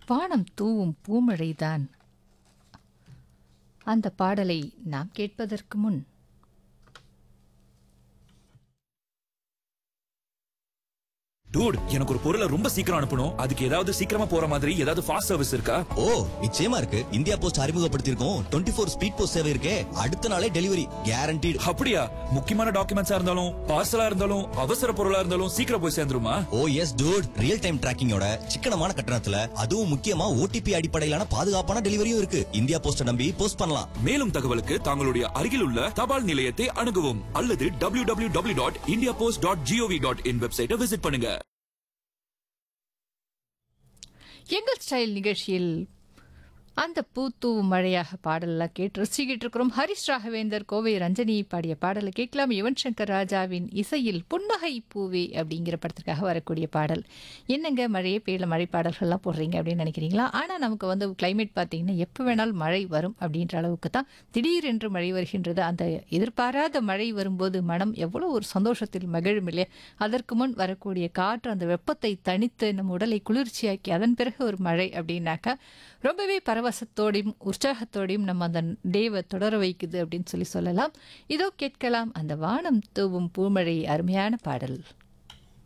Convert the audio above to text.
வானம் தூவும் பூமழைதான் அந்த பாடலை நாம் கேட்பதற்கு முன் டூட் எனக்கு ஒரு பொருளை ரொம்ப சீக்கிரம் அனுப்பணும் அதுக்கு ஏதாவது சீக்கிரமா போற மாதிரி ஏதாவது ஃபாஸ்ட் சர்வீஸ் இருக்கா ஓ நிச்சயமா இருக்கு இந்தியா போஸ்ட் அறிமுகப்படுத்தியிருக்கோம் டுவெண்ட்டி ஃபோர் ஸ்பீட் போஸ்ட் சேவை இருக்கே அடுத்த நாளே டெலிவரி கேரண்டீடு அப்படியா முக்கியமான டாக்குமெண்ட்ஸா இருந்தாலும் பார்சலா இருந்தாலும் அவசர பொருளா இருந்தாலும் சீக்கிரம் போய் சேர்ந்துருமா ஓ எஸ் டூட் ரியல் டைம் டிராக்கிங்கோட சிக்கனமான கட்டணத்துல அதுவும் முக்கியமா ஓடிபி அடிப்படையிலான பாதுகாப்பான டெலிவரியும் இருக்கு இந்தியா போஸ்ட நம்பி போஸ்ட் பண்ணலாம் மேலும் தகவலுக்கு தங்களுடைய அருகில் உள்ள தபால் நிலையத்தை அணுகவும் அல்லது W W W dot India post dot G O V dot in வெப்சைட்டை விசிட் பண்ணுங்க எங்கள் ஸ்டைல் நிகழ்ச்சியில் அந்த பூத்தூவும் மழையாக பாடலெல்லாம் கேட்டு ரசிக்கிட்டு இருக்கிறோம் ஹரிஷ் ராகவேந்தர் கோவை ரஞ்சனி பாடிய பாடலை கேட்கலாம் யுவன் சங்கர் ராஜாவின் இசையில் புன்னகை பூவே அப்படிங்கிற படத்திற்காக வரக்கூடிய பாடல் என்னங்க மழையே பெய்யல மழை பாடல்கள்லாம் போடுறீங்க அப்படின்னு நினைக்கிறீங்களா ஆனால் நமக்கு வந்து கிளைமேட் பார்த்தீங்கன்னா எப்போ வேணாலும் மழை வரும் அப்படின்ற அளவுக்கு தான் திடீரென்று மழை வருகின்றது அந்த எதிர்பாராத மழை வரும்போது மனம் எவ்வளோ ஒரு சந்தோஷத்தில் மகிழும் இல்லையா அதற்கு முன் வரக்கூடிய காற்று அந்த வெப்பத்தை தணித்து நம் உடலை குளிர்ச்சியாக்கி அதன் பிறகு ஒரு மழை அப்படின்னாக்கா ரொம்பவே பரவசத்தோடையும் உற்சாகத்தோடையும் நம்ம அந்த டேவை தொடர வைக்குது அப்படின்னு சொல்லி சொல்லலாம் இதோ கேட்கலாம் அந்த வானம் தூவும் பூமழை அருமையான பாடல்